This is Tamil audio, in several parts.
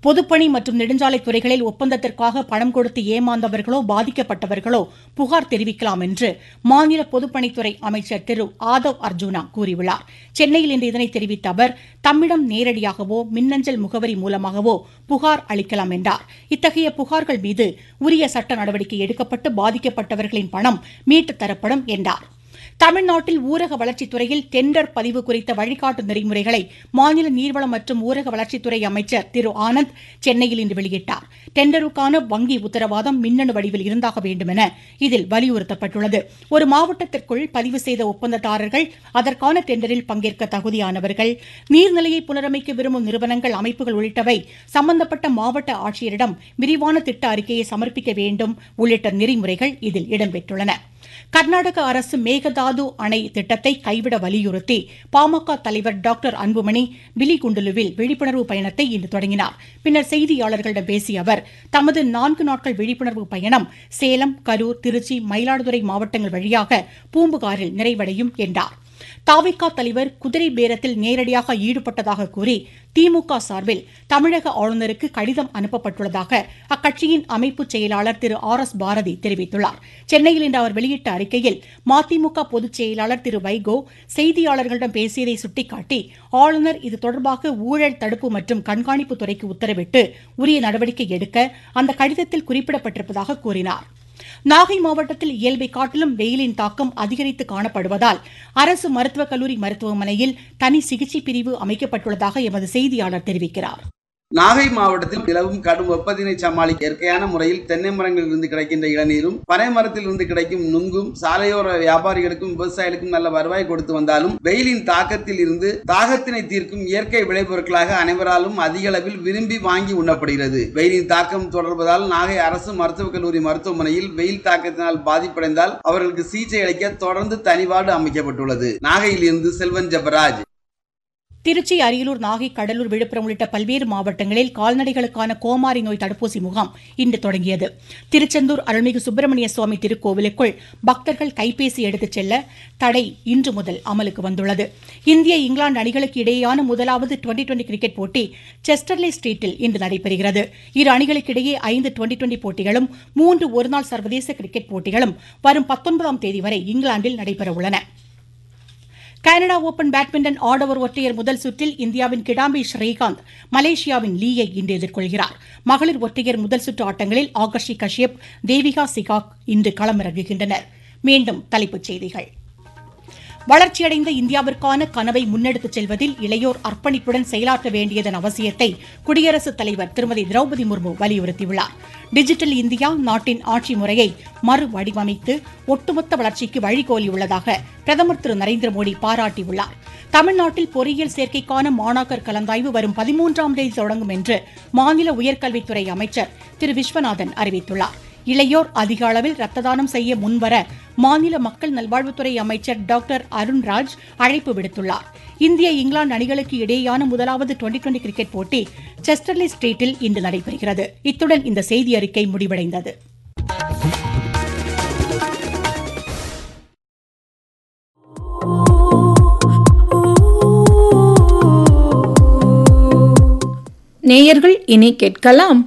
பொதுப்பணி மற்றும் நெடுஞ்சாலை துறைகளில் ஒப்பந்தத்திற்காக பணம் கொடுத்து ஏமாந்தவர்களோ பாதிக்கப்பட்டவர்களோ புகார் தெரிவிக்கலாம் என்று மாநில பொதுப்பணித்துறை அமைச்சர் திரு ஆதவ் அர்ஜுனா கூறியுள்ளார் சென்னையில் இன்று இதனை தெரிவித்த அவர் தம்மிடம் நேரடியாகவோ மின்னஞ்சல் முகவரி மூலமாகவோ புகார் அளிக்கலாம் என்றார் இத்தகைய புகார்கள் மீது உரிய சட்ட நடவடிக்கை எடுக்கப்பட்டு பாதிக்கப்பட்டவர்களின் பணம் மீட்டுத் தரப்படும் என்றார் தமிழ்நாட்டில் ஊரக வளர்ச்சித்துறையில் டெண்டர் பதிவு குறித்த வழிகாட்டு நெறிமுறைகளை மாநில நீர்வளம் மற்றும் ஊரக வளர்ச்சித்துறை அமைச்சர் திரு ஆனந்த் சென்னையில் இன்று வெளியிட்டார் டெண்டருக்கான வங்கி உத்தரவாதம் மின்னணு வடிவில் இருந்தாக வேண்டும் என இதில் வலியுறுத்தப்பட்டுள்ளது ஒரு மாவட்டத்திற்குள் பதிவு செய்த ஒப்பந்ததாரர்கள் அதற்கான டெண்டரில் பங்கேற்க தகுதியானவர்கள் நீர்நிலையை புனரமைக்க விரும்பும் நிறுவனங்கள் அமைப்புகள் உள்ளிட்டவை சம்பந்தப்பட்ட மாவட்ட ஆட்சியரிடம் விரிவான திட்ட அறிக்கையை சமர்ப்பிக்க வேண்டும் உள்ளிட்ட நெறிமுறைகள் இதில் இடம்பெற்றுள்ளன கர்நாடக அரசு மேகதாது அணை திட்டத்தை கைவிட வலியுறுத்தி பாமக தலைவர் டாக்டர் அன்புமணி பிலிகுண்டுலுவில் விழிப்புணர்வு பயணத்தை இன்று தொடங்கினார் பின்னர் செய்தியாளர்களிடம் பேசிய அவர் தமது நான்கு நாட்கள் விழிப்புணர்வு பயணம் சேலம் கரூர் திருச்சி மயிலாடுதுறை மாவட்டங்கள் வழியாக பூம்புகாரில் நிறைவடையும் என்றார் தாவிகா தலைவர் குதிரை பேரத்தில் நேரடியாக ஈடுபட்டதாக கூறி திமுக சார்பில் தமிழக ஆளுநருக்கு கடிதம் அனுப்பப்பட்டுள்ளதாக அக்கட்சியின் அமைப்பு செயலாளர் திரு ஆர் எஸ் பாரதி தெரிவித்துள்ளார் சென்னையில் இன்று அவர் வெளியிட்ட அறிக்கையில் மதிமுக பொதுச் செயலாளர் திரு வைகோ செய்தியாளர்களிடம் பேசியதை சுட்டிக்காட்டி ஆளுநர் இது தொடர்பாக ஊழல் தடுப்பு மற்றும் கண்காணிப்பு துறைக்கு உத்தரவிட்டு உரிய நடவடிக்கை எடுக்க அந்த கடிதத்தில் குறிப்பிடப்பட்டிருப்பதாக கூறினார் நாகை மாவட்டத்தில் இயல்பை காட்டிலும் வெயிலின் தாக்கம் அதிகரித்து காணப்படுவதால் அரசு மருத்துவக் கல்லூரி மருத்துவமனையில் தனி சிகிச்சை பிரிவு அமைக்கப்பட்டுள்ளதாக எமது செய்தியாளர் தெரிவிக்கிறார் நாகை மாவட்டத்தில் நிலவும் கடும் வெப்பத்தினை சமாளிக்க இயற்கையான முறையில் தென்னை மரங்களில் இருந்து கிடைக்கின்ற இளநீரும் பனை மரத்தில் இருந்து கிடைக்கும் நுங்கும் சாலையோர வியாபாரிகளுக்கும் விவசாயிகளுக்கும் நல்ல வருவாய் கொடுத்து வந்தாலும் வெயிலின் தாக்கத்தில் இருந்து தாகத்தினை தீர்க்கும் இயற்கை விளைபொருட்களாக அனைவராலும் அதிக அளவில் விரும்பி வாங்கி உண்ணப்படுகிறது வெயிலின் தாக்கம் தொடர்வதால் நாகை அரசு மருத்துவக் கல்லூரி மருத்துவமனையில் வெயில் தாக்கத்தினால் பாதிப்படைந்தால் அவர்களுக்கு சிகிச்சை அளிக்க தொடர்ந்து தனிவார்டு அமைக்கப்பட்டுள்ளது நாகையில் இருந்து செல்வன் ஜபராஜ் திருச்சி அரியலூர் நாகை கடலூர் விழுப்புரம் உள்ளிட்ட பல்வேறு மாவட்டங்களில் கால்நடைகளுக்கான கோமாரி நோய் தடுப்பூசி முகாம் இன்று தொடங்கியது திருச்செந்தூர் அருள்மிகு சுப்பிரமணிய சுவாமி திருக்கோவிலுக்குள் பக்தர்கள் கைபேசி எடுத்துச் செல்ல தடை இன்று முதல் அமலுக்கு வந்துள்ளது இந்திய இங்கிலாந்து அணிகளுக்கு இடையேயான முதலாவது டுவெண்டி டுவெண்டி கிரிக்கெட் போட்டி செஸ்டர்லே ஸ்ட்ரீட்டில் இன்று நடைபெறுகிறது இரு அணிகளுக்கிடையே ஐந்து டுவெண்டி டுவெண்டி போட்டிகளும் மூன்று ஒருநாள் சர்வதேச கிரிக்கெட் போட்டிகளும் வரும் பத்தொன்பதாம் தேதி வரை இங்கிலாந்தில் நடைபெறவுள்ளன கனடா ஓபன் பேட்மிண்டன் ஆடவர் ஒற்றையர் முதல் சுற்றில் இந்தியாவின் கிடாம்பி ஸ்ரீகாந்த் மலேசியாவின் லீயை இன்று எதிர்கொள்கிறார் மகளிர் ஒற்றையர் முதல் சுற்று ஆட்டங்களில் ஆகர்ஷி கஷ்யப் தேவிகா சிகாக் இன்று களமிறங்குகின்றனர் மீண்டும் தலைப்புச் செய்திகள் வளர்ச்சியடைந்த இந்தியாவிற்கான கனவை முன்னெடுத்துச் செல்வதில் இளையோர் அர்ப்பணிப்புடன் செயலாற்ற வேண்டியதன் அவசியத்தை குடியரசுத் தலைவர் திருமதி திரௌபதி முர்மு வலியுறுத்தியுள்ளார் டிஜிட்டல் இந்தியா நாட்டின் ஆட்சி முறையை மறுவடிவமைத்து ஒட்டுமொத்த வளர்ச்சிக்கு வழிகோலியுள்ளதாக பிரதமர் திரு நரேந்திர மோடி பாராட்டியுள்ளார் தமிழ்நாட்டில் பொறியியல் சேர்க்கைக்கான மாணாக்கர் கலந்தாய்வு வரும் பதிமூன்றாம் தேதி தொடங்கும் என்று மாநில உயர்கல்வித்துறை அமைச்சர் திரு விஸ்வநாதன் அறிவித்துள்ளார் இளையோர் அதிக அளவில் ரத்த தானம் செய்ய முன்வர மாநில மக்கள் நல்வாழ்வுத்துறை அமைச்சர் டாக்டர் அருண்ராஜ் அழைப்பு விடுத்துள்ளார் இந்திய இங்கிலாந்து அணிகளுக்கு இடையேயான முதலாவது டுவெண்டி டுவெண்டி கிரிக்கெட் போட்டி செஸ்டர்லி ஸ்ட்ரீட்டில் இன்று நடைபெறுகிறது இத்துடன் இந்த செய்தி அறிக்கை முடிவடைந்தது நேயர்கள் இனி கேட்கலாம்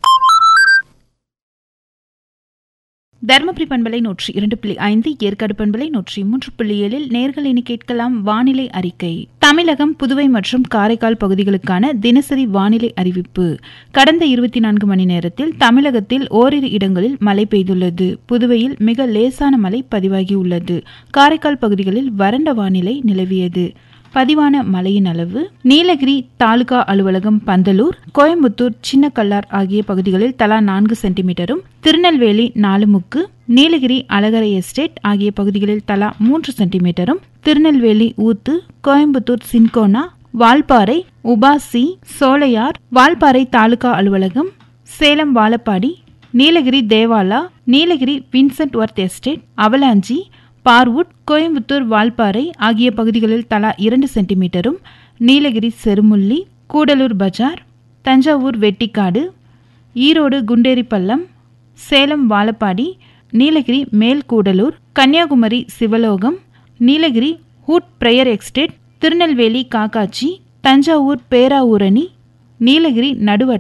தருமபுரி பண்பலை நூற்றி இரண்டு புள்ளி ஐந்து ஏற்காடு பண்பலை நூற்றி மூன்று புள்ளி ஏழில் நேர்கள் இனி கேட்கலாம் வானிலை அறிக்கை தமிழகம் புதுவை மற்றும் காரைக்கால் பகுதிகளுக்கான தினசரி வானிலை அறிவிப்பு கடந்த இருபத்தி நான்கு மணி நேரத்தில் தமிழகத்தில் ஓரிரு இடங்களில் மழை பெய்துள்ளது புதுவையில் மிக லேசான மழை பதிவாகியுள்ளது காரைக்கால் பகுதிகளில் வறண்ட வானிலை நிலவியது பதிவான மழையின் அளவு நீலகிரி தாலுகா அலுவலகம் பந்தலூர் கோயம்புத்தூர் சின்னக்கல்லார் ஆகிய பகுதிகளில் தலா நான்கு சென்டிமீட்டரும் திருநெல்வேலி நாலுமுக்கு நீலகிரி அழகரை எஸ்டேட் ஆகிய பகுதிகளில் தலா மூன்று சென்டிமீட்டரும் திருநெல்வேலி ஊத்து கோயம்புத்தூர் சின்கோனா வால்பாறை உபாசி சோலையார் வால்பாறை தாலுகா அலுவலகம் Salem Vazhapadi Nilgiri Devala Nilgiri Vincent worth estate Avalanche Parwood Coimbatore Valparai ஆகிய பகுதிகளில் தலா இரண்டு சென்டிமீட்டரும் Nilgiri Cherumulli Gudalur Bazaar Thanjavur Vettikadu Erode Kunderipallam Salem Vazhapadi Nilgiri Melkudalur Kanyakumari Sivalogam Nilgiri Hood prayer estate Tirunelveli Kakkachi Thanjavur Peravurani Nilgiri Naduvattam